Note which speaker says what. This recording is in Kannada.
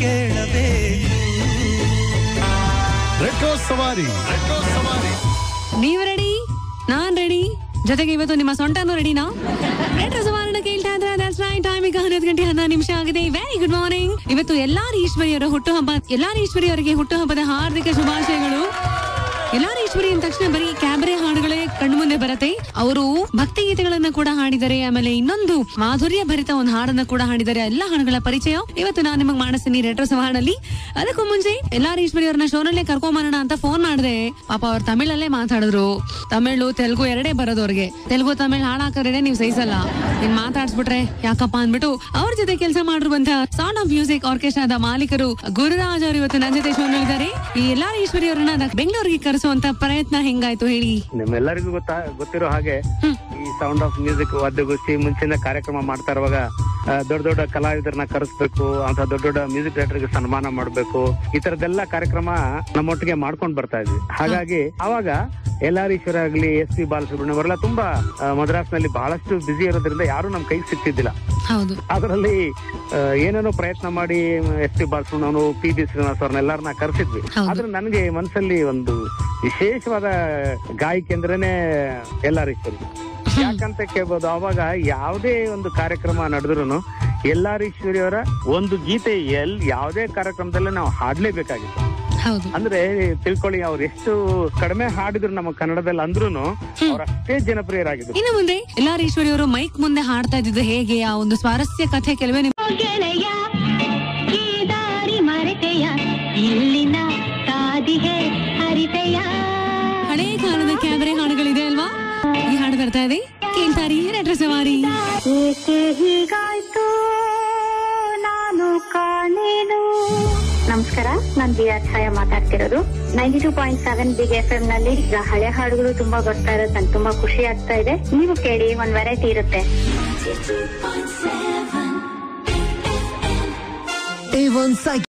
Speaker 1: ಕೇಳಬೇಕು
Speaker 2: ರೆಟ್ರೋ ಸವಾರಿ ರೆಟ್ರೋ ಸವಾರಿ
Speaker 3: ನೀವ್ ರೆಡಿ ನಾನ್ ರೆಡಿ ಜೊತೆಗೆ ಇವತ್ತು ನಿಮ್ಮ ಸೊಂಟನು ರೆಡಿನಾ ರೆಟ್ರೋ ಸವಾರಣ ಕೇಳ್ತಾ ಇದ್ರೆ that's right. time ಈಗ ಹನ್ನೊಂದು ಗಂಟೆ ಹನ್ನೊಂದು ನಿಮಿಷ ಆಗಿದೆ ವೆರಿ ಗುಡ್ ಮಾರ್ನಿಂಗ್ ಇವತ್ತು ಎಲ್ಲಾ ಈಶ್ವರಿಯರ ಹುಟ್ಟುಹಬ್ಬ ಎಲ್ಲಾ ಈಶ್ವರಿಯವರಿಗೆ ಹುಟ್ಟುಹಬ್ಬದ ಹಾರ್ದಿಕ ಶುಭಾಶಯಗಳು ಎಲ್ಲಾ ಈಶ್ವರಿ ಅಂದ ತಕ್ಷಣ ಬರೀ ಕ್ಯಾಬರೆ ಹಾಡುಗಳೇ ಕಣ್ಣು ಮುಂದೆ ಬರುತ್ತೆ ಅವರು ಭಕ್ತಿ ಗೀತೆಗಳನ್ನ ಕೂಡ ಹಾಡಿದ್ದಾರೆ ಆಮೇಲೆ ಇನ್ನೊಂದು ಮಾಧುರ್ಯ ಭರಿತ ಒಂದು ಹಾಡನ್ನ ಕೂಡ ಹಾಡಿದ್ದಾರೆ ಎಲ್ಲಾ ಹಾಡುಗಳ ಪರಿಚಯ ಇವತ್ತು ನಾನು ನಿಮಗೆ ಮಾಡಿಸ್ತೀನಿ ರೆಟ್ರೋ ಸವಾರದಲ್ಲಿ ಅದಕ್ಕೂ ಮುಂಚೆ ಎಲ್ಲಾ ಈಶ್ವರಿ ಅವ್ರನ್ನ ಶೋನಲ್ಲೇ ಕರ್ಕೊಂಬರೋಣ ಅಂತ ಫೋನ್ ಮಾಡಿದೆ ಪಾಪ ಅವ್ರು ತಮಿಳಲ್ಲೇ ಮಾತಾಡಿದ್ರು ತಮಿಳು ತೆಲುಗು ಎರಡೇ ಬರೋದು ಅವ್ರಿಗೆ ತೆಲುಗು ತಮಿಳ್ ಹಾಡಾಕರೆ ನೀವು ಸಹಿಸಲ್ಲ ಇನ್ ಮಾತಾಡ್ಸ್ಬಿಟ್ರೆ ಯಾಕಪ್ಪ ಅಂದ್ಬಿಟ್ಟು ಅವ್ರ ಜೊತೆ ಕೆಲಸ ಮಾಡಿರುವಂತಹ ಸೌಂಡ್ ಆಫ್ ಮ್ಯೂಸಿಕ್ ಆರ್ಕೆಸ್ಟ್ರಾದ ಮಾಲೀಕರು ಗುರುರಾಜ್ ಅವರು ಇವತ್ತು ನನ್ನ ಜೊತೆ ಶೋನಲ್ಲಿದ್ದಾರೆ ಈ ಎಲ್ಲಾ ಈಶ್ವರಿ ಅವ್ರನ್ನ ಬೆಂಗಳೂರಿಗೆ ಕರೆಸುವಂತ ಪ್ರಯತ್ನ ಹೆಂಗಾಯ್ತು ಹೇಳಿ
Speaker 4: ನಿಮ್ಮೆಲ್ಲರಿಗೂ ಗೊತ್ತಾ ಗೊತ್ತಿರೋ ಹಾಗೆ ಈ ಸೌಂಡ್ ಆಫ್ ಮ್ಯೂಸಿಕ್ ವಾದ್ಯಗೋಷ್ಠಿ ಮುಂಚಿನ ಕಾರ್ಯಕ್ರಮ ಮಾಡ್ತಾ ಇರುವಾಗ ಆ, ದೊಡ್ಡ ದೊಡ್ಡ ಕಲಾವಿದರನ್ನ ಕರೆಸ್ಬೇಕು ಅಂತ ದೊಡ್ಡ ದೊಡ್ಡ ಮ್ಯೂಸಿಕ್ ಡೈರೆಕ್ಟರ್ಗೆ ಸನ್ಮಾನ ಮಾಡ್ಬೇಕು ಈ ತರದೆಲ್ಲ ಕಾರ್ಯಕ್ರಮ ನಮ್ಮೊಟ್ಟಿಗೆ ಮಾಡ್ಕೊಂಡ್ ಬರ್ತಾ ಇದ್ವಿ ಹಾಗಾಗಿ ಅವಾಗ ಎಲ್ಲಾರೀಶ್ವರ ಆಗ್ಲಿ ಎಸ್ ಪಿ ಬಾಲಸುಬ್ರಹ್ಮಣ್ಯ ಅವರೆಲ್ಲ ತುಂಬಾ ಆ, ಮದ್ರಾಸ್ನಲ್ಲಿ ಬಹಳಷ್ಟು ಬಿಸಿ ಇರೋದ್ರಿಂದ ಯಾರು ನಮ್ ಕೈಗೆ ಸಿಗ್ತಿದ್ದಿಲ್ಲ
Speaker 3: ಹೌದು
Speaker 4: ಅದರಲ್ಲಿ ಆ, ಏನೇನೋ ಪ್ರಯತ್ನ ಮಾಡಿ S P Balasubrahmanyam P B Srinivas ಅವ್ರನ್ನೆಲ್ಲರನ್ನ ಕರೆಸಿದ್ವಿ
Speaker 3: ಹೌದು.
Speaker 4: ಆದ್ರೆ ನನಗೆ ಮನಸ್ಸಲ್ಲಿ ಒಂದು ವಿಶೇಷವಾದ ಗಾಯಕಿ ಅಂದ್ರೇನೆ ಎಲ್ಲಾರೀಶ್ವರಿ ಯಾಕಂತ ಕೇಳ್ಬೋದು ಅವಾಗ ಯಾವುದೇ ಒಂದು ಕಾರ್ಯಕ್ರಮ ನಡೆದ್ರು ಎಲ್ಲಾರೀಶ್ವರಿ ಅವರ ಒಂದು ಗೀತೆ ಎಲ್ ಯಾವುದೇ ಕಾರ್ಯಕ್ರಮದಲ್ಲೇ ನಾವು ಹಾಡ್ಲೇಬೇಕಾಗಿತ್ತು
Speaker 3: ಹೌದು
Speaker 4: ಅಂದ್ರೆ ತಿಳ್ಕೊಳ್ಳಿ ಅವ್ರು ಎಷ್ಟು ಕಡಿಮೆ ಹಾಡಿದ್ರು ನಮ್ಮ ಕನ್ನಡದಲ್ಲಿ ಅಂದ್ರೂನು ಅವ್ರು ಅಷ್ಟೇ ಜನಪ್ರಿಯರಾಗಿದ್ರು
Speaker 3: ಇನ್ನು ಮುಂದೆ ಎಲ್ಲಾ ಈಶ್ವರಿ ಅವರು ಮೈಕ್ ಮುಂದೆ ಹಾಡ್ತಾ ಇದ್ದಿದ್ದು ಹೇಗೆ ಆ ಒಂದು ಸ್ವಾರಸ್ಯ ಕಥೆ ಕೆಲವೇ ನಿಮ್
Speaker 5: ಗೆಳೆಯ ಈ ದಾರಿ ಮರೆತೆಯ ಇಲ್ಲಿನ ಕಾದಿಗೆ ಹರಿತೆಯ
Speaker 3: ಹಳೇ ಕಾಲದ ಕ್ಯಾಬರೆ ಹಾಡುಗಳಿದೆ ಅಲ್ವಾ ಈ ಹಾಡು ಬರ್ತಾ ಇದೆ ಕೇಳ್ತಾರಿ ರೆಟ್ರೋ ಸವಾರಿ
Speaker 5: ಏಕೆ ಹೀಗಾಯ್ತು ನಾನು ಕಾಣೇನು ನಮಸ್ಕಾರ ನಾನ್ ಬಿ ಆರ್ ಛಾಯಾ ಮಾತಾಡ್ತಿರೋದು ninety two point seven Big FM ಎಂ ನಲ್ಲಿ ಈಗ ಹಳೆ ಹಾಡುಗಳು ತುಂಬಾ ಬರ್ತಾ ಇರೋದು ನಂಗೆ ತುಂಬಾ ಖುಷಿ ಆಗ್ತಾ ಇದೆ ನೀವು ಕೇಳಿ ಒಂದ್ ವೆರೈಟಿ ಇರುತ್ತೆ
Speaker 6: A1 Cycle.